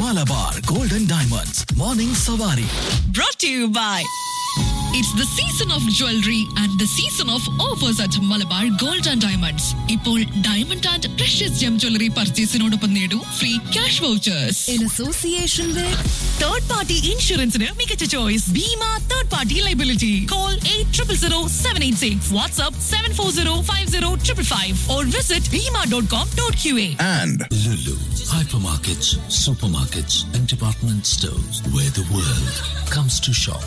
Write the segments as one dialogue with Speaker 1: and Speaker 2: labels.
Speaker 1: Malabar gold and diamonds morning സവാരി
Speaker 2: brought to you by It's the season of jewelry and the season of offers at Malabar Gold and Diamonds. ഇപ്പോൾ diamond and precious gem jewellery പർച്ചേസിനോടൊപ്പം നേടൂ free cash vouchers
Speaker 3: in association with
Speaker 2: third party ഇൻഷുറൻസിന് മികച്ച choice Bhima third party liability call eight triple zero seven eight six WhatsApp seven four zero five zero triple five or visit Bhima dot com dot Q A
Speaker 1: and
Speaker 4: Lulu, hypermarkets, supermarkets, and department stores where the world comes to shop.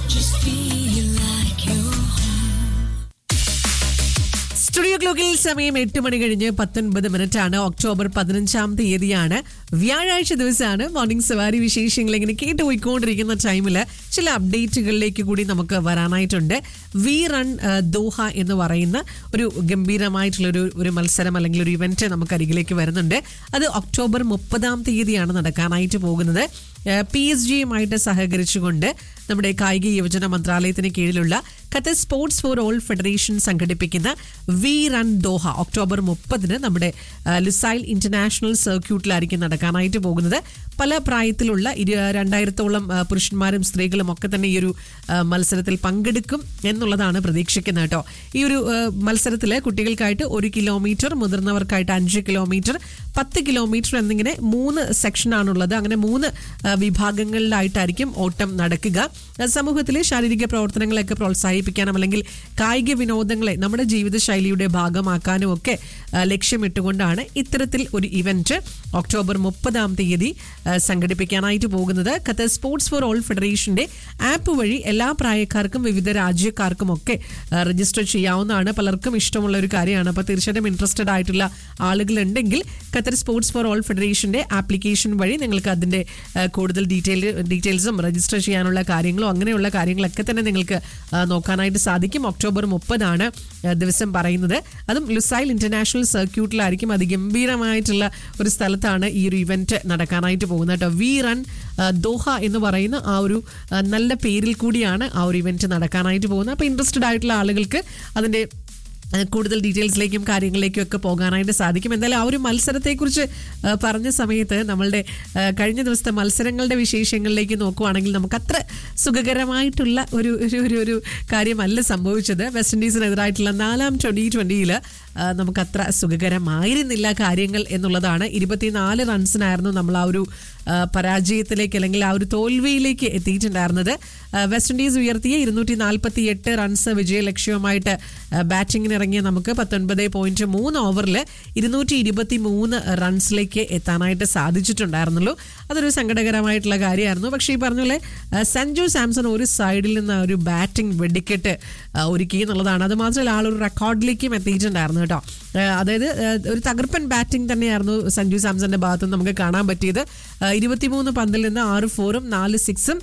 Speaker 5: Studio ക്ലോക്കിൽ സമയം എട്ട് മണി കഴിഞ്ഞ് പത്തൊൻപത് minute ആണ് October പതിനഞ്ചാം തീയതിയാണ് വ്യാഴാഴ്ച ദിവസമാണ് മോർണിംഗ് സവാരി വിശേഷങ്ങൾ ഇങ്ങനെ കേട്ടുപോയിക്കൊണ്ടിരിക്കുന്ന ടൈമിൽ ചില അപ്ഡേറ്റുകളിലേക്ക് കൂടി നമുക്ക് വരാനായിട്ടുണ്ട് വി റൺ ദോഹ എന്ന് പറയുന്ന ഒരു ഗംഭീരമായിട്ടുള്ള ഒരു ഒരു മത്സരം അല്ലെങ്കിൽ ഒരു ഇവന്റ് നമുക്ക് അരികിലേക്ക് വരുന്നുണ്ട് അത് ഒക്ടോബർ മുപ്പതാം തീയതിയാണ് നടക്കാനായിട്ട് പോകുന്നത് പി എസ് ജിയുമായിട്ട് സഹകരിച്ചുകൊണ്ട് നമ്മുടെ കായിക യുവജന മന്ത്രാലയത്തിന് കീഴിലുള്ള Qatar sports for all federation സംഘടിപ്പിക്കുന്ന വി റൺ ദോഹ ഒക്ടോബർ മുപ്പതിന് നമ്മുടെ ആ, ലുസൈൽ ഇന്റർനാഷണൽ സർക്യൂട്ടിലായിരിക്കും നടക്കാനായിട്ട് പോകുന്നത് പല പ്രായത്തിലുള്ള ഇരു രണ്ടായിരത്തോളം ആ, പുരുഷന്മാരും സ്ത്രീകളും ഒക്കെ തന്നെ ഈ ഒരു ആ, മത്സരത്തിൽ പങ്കെടുക്കും എന്നുള്ളതാണ് പ്രതീക്ഷിക്കുന്നത് കേട്ടോ ഈ ഒരു മത്സരത്തിൽ കുട്ടികൾക്കായിട്ട് ഒരു കിലോമീറ്റർ മുതിർന്നവർക്കായിട്ട് അഞ്ച് കിലോമീറ്റർ പത്ത് കിലോമീറ്റർ എന്നിങ്ങനെ മൂന്ന് സെക്ഷനാണുള്ളത് അങ്ങനെ മൂന്ന് ആ, വിഭാഗങ്ങളിലായിട്ടായിരിക്കും ഓട്ടം നടക്കുക ആ, സമൂഹത്തിലെ ശാരീരിക പ്രവർത്തനങ്ങളെയൊക്കെ പ്രോത്സാഹിപ്പിക്കാനും അല്ലെങ്കിൽ കായിക വിനോദങ്ങളെ നമ്മുടെ ജീവിതശൈലിയുടെ ഭാഗമാക്കാനും ഒക്കെ ആ, ലക്ഷ്യമിട്ടുകൊണ്ടാണ് ഇത്തരത്തിൽ ഒരു ഇവന്റ് ഒക്ടോബർ മുപ്പതാം തീയതി ആ, സംഘടിപ്പിക്കാനായിട്ട് പോകുന്നത് ഖത്തർ സ്പോർട്സ് ഫോർ ഓൾ ഫെഡറേഷന്റെ ആപ്പ് വഴി എല്ലാ പ്രായക്കാർക്കും വിവിധ രാജ്യക്കാർക്കും ഒക്കെ ആ, രജിസ്റ്റർ ചെയ്യാവുന്നതാണ് പലർക്കും ഇഷ്ടമുള്ള ഒരു കാര്യമാണ് അപ്പോൾ തീർച്ചയായിട്ടും ഇൻട്രസ്റ്റഡ് ആയിട്ടുള്ള ആളുകളുണ്ടെങ്കിൽ ഖത്തർ സ്പോർട്സ് ഫോർ ഓൾ ഫെഡറേഷന്റെ ആപ്ലിക്കേഷൻ വഴി നിങ്ങൾക്ക് അതിന്റെ ആ, കൂടുതൽ ഡീറ്റെയിൽ ഡീറ്റെയിൽസും രജിസ്റ്റർ ചെയ്യാനുള്ള കാര്യങ്ങളോ അങ്ങനെയുള്ള കാര്യങ്ങളൊക്കെ തന്നെ നിങ്ങൾക്ക് ആ, നോക്കാനായിട്ട് സാധിക്കും ഒക്ടോബർ മുപ്പതാണ് ദിവസം പറയുന്നത് അതും ലുസൈൽ ഇന്റർനാഷണൽ സർക്യൂട്ടിലായിരിക്കും അതിഗംഭീരമായിട്ടുള്ള ഒരു സ്ഥലത്താണ് ഈ ഒരു ഇവന്റ് നടക്കാനായിട്ട് പോകുന്നത് കേട്ടോ വി റൺ ആ, ദോഹ എന്ന് പറയുന്ന ആ ഒരു ആ, നല്ല പേരിൽ കൂടിയാണ് ആ ഒരു ഇവന്റ് നടക്കാനായിട്ട് പോകുന്നത് അപ്പോൾ ഇൻട്രസ്റ്റഡ് ആയിട്ടുള്ള ആളുകൾക്ക് അതിന്റെ ഏഹ് കൂടുതൽ ഡീറ്റെയിൽസിലേക്കും കാര്യങ്ങളിലേക്കും ഒക്കെ പോകാനായിട്ട് സാധിക്കും എന്തായാലും ആ ഒരു മത്സരത്തെക്കുറിച്ച് ഏഹ് പറഞ്ഞ സമയത്ത് നമ്മളുടെ ഏഹ് കഴിഞ്ഞ ദിവസത്തെ മത്സരങ്ങളുടെ വിശേഷങ്ങളിലേക്ക് നോക്കുവാണെങ്കിൽ നമുക്ക് അത്ര സുഖകരമായിട്ടുള്ള ഒരു ഒരു ഒരു ഒരു കാര്യമല്ല സംഭവിച്ചത് വെസ്റ്റ് ഇൻഡീസിനെതിരായിട്ടുള്ള നാലാം ട്വന്റി ട്വന്റിയിൽ നമുക്ക് അത്ര സുഖകരമായിരുന്നില്ല കാര്യങ്ങൾ എന്നുള്ളതാണ് ഇരുപത്തിനാല് റൺസിനായിരുന്നു നമ്മൾ ആ ഒരു ആ, പരാജയത്തിലേക്ക് അല്ലെങ്കിൽ ആ ഒരു തോൽവിയിലേക്ക് എത്തിയിട്ടുണ്ടായിരുന്നത് ആ, വെസ്റ്റ് ഇൻഡീസ് ഉയർത്തിയ ഇരുന്നൂറ്റി നാൽപ്പത്തി എട്ട് റൺസ് വിജയലക്ഷ്യവുമായിട്ട് ആ, ബാറ്റിങ്ങിന് ഇറങ്ങിയ നമുക്ക് പത്തൊൻപത് പോയിന്റ് മൂന്ന് ഓവറിൽ ഇരുന്നൂറ്റി ഇരുപത്തി മൂന്ന് റൺസിലേക്ക് എത്താനായിട്ട് സാധിച്ചിട്ടുണ്ടായിരുന്നുള്ളൂ അതൊരു സങ്കടകരമായിട്ടുള്ള കാര്യമായിരുന്നു പക്ഷേ ഈ പറഞ്ഞ പോലെ ആ, സഞ്ജു സാംസൺ ഒരു സൈഡിൽ നിന്ന് ഒരു ബാറ്റിംഗ് വെടിക്കെട്ട് ആ, ഒരുക്കി എന്നുള്ളതാണ് അത് മാത്രമല്ല ആളൊരു റെക്കോർഡിലേക്കും എത്തിയിട്ടുണ്ടായിരുന്നു കേട്ടോ ആ, അതായത് ആ, ഒരു തകർപ്പൻ ബാറ്റിംഗ് തന്നെയായിരുന്നു സഞ്ജു സാംസന്റെ ഭാഗത്ത് നിന്ന് നമുക്ക് കാണാൻ പറ്റിയത് ആ, ഇരുപത്തിമൂന്ന് പന്തിൽ നിന്ന് ആറ് ഫോറും നാല് സിക്സും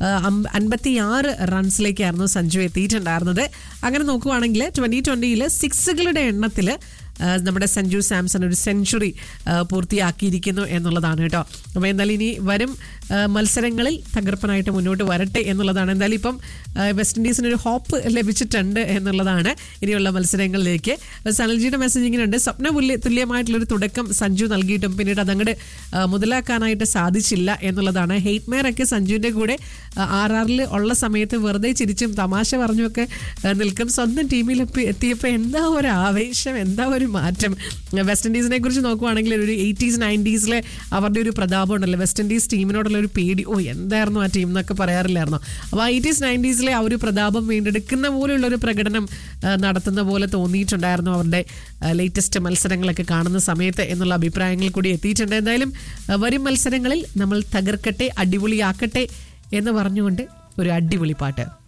Speaker 5: അൻപത്തി ആറ് റൺസിലേക്കായിരുന്നു സഞ്ജു എത്തിയിട്ടുണ്ടായിരുന്നത് അങ്ങനെ നോക്കുവാണെങ്കിൽ ട്വന്റി ട്വന്റിയിൽ സിക്സുകളുടെ എണ്ണത്തിൽ നമ്മുടെ സഞ്ജു സാംസൺ ഒരു സെഞ്ചുറി പൂർത്തിയാക്കിയിരിക്കുന്നു എന്നുള്ളതാണ് കേട്ടോ അപ്പോൾ എന്തായാലും ഇനി വരും ആ, മത്സരങ്ങളിൽ തകർപ്പനായിട്ട് മുന്നോട്ട് വരട്ടെ എന്നുള്ളതാണ് എന്തായാലും ഇപ്പം ആ, വെസ്റ്റ് ഇൻഡീസിന് ഒരു ഹോപ്പ് ലഭിച്ചിട്ടുണ്ട് എന്നുള്ളതാണ് ഇനിയുള്ള മത്സരങ്ങളിലേക്ക് സനൽജിയുടെ മെസ്സേജ് ഇങ്ങനെയുണ്ട് സ്വപ്ന തുല്യ തുല്യമായിട്ടുള്ളൊരു തുടക്കം സഞ്ജു നൽകിയിട്ടും പിന്നീട് അതങ്ങോട്ട് മുതലാക്കാനായിട്ട് സാധിച്ചില്ല എന്നുള്ളതാണ് ഹെയ്റ്റ്മേർ ഒക്കെ സഞ്ജുവിൻ്റെ കൂടെ ആർ ആറിൽ ഉള്ള സമയത്ത് വെറുതെ ചിരിച്ചും തമാശ പറഞ്ഞുമൊക്കെ ആ, നിൽക്കും സ്വന്തം ടീമിൽ എത്തിയപ്പോൾ എന്താ ഒരു ആവേശം എന്താ ഒരു മാറ്റം വെസ്റ്റ് ഇൻഡീസിനെ കുറിച്ച് നോക്കുവാണെങ്കിൽ ഒരു എയ്റ്റീസ് നയൻറ്റീസിലെ അവരുടെ ഒരു പ്രതാപം ഉണ്ടല്ലോ വെസ്റ്റ് ഇൻഡീസ് ടീമിനോടുള്ള ഒരു പേടി ഓ എന്തായിരുന്നു ആ ടീം എന്നൊക്കെ പറയാറില്ലായിരുന്നു അപ്പോൾ എയ്റ്റീസ് നയൻറ്റീസിലെ ആ ഒരു പ്രതാപം വീണ്ടെടുക്കുന്ന പോലെയുള്ള ഒരു പ്രകടനം ആ, നടത്തുന്ന പോലെ തോന്നിയിട്ടുണ്ടായിരുന്നു അവരുടെ ലേറ്റസ്റ്റ് മത്സരങ്ങളൊക്കെ കാണുന്ന സമയത്ത് എന്നുള്ള അഭിപ്രായങ്ങൾ കൂടി എത്തിയിട്ടുണ്ട് എന്തായാലും ആ, വരും മത്സരങ്ങളിൽ നമ്മൾ തകർക്കട്ടെ അടിപൊളിയാക്കട്ടെ എന്ന് പറഞ്ഞുകൊണ്ട് ഒരു അടിപൊളി പാട്ട്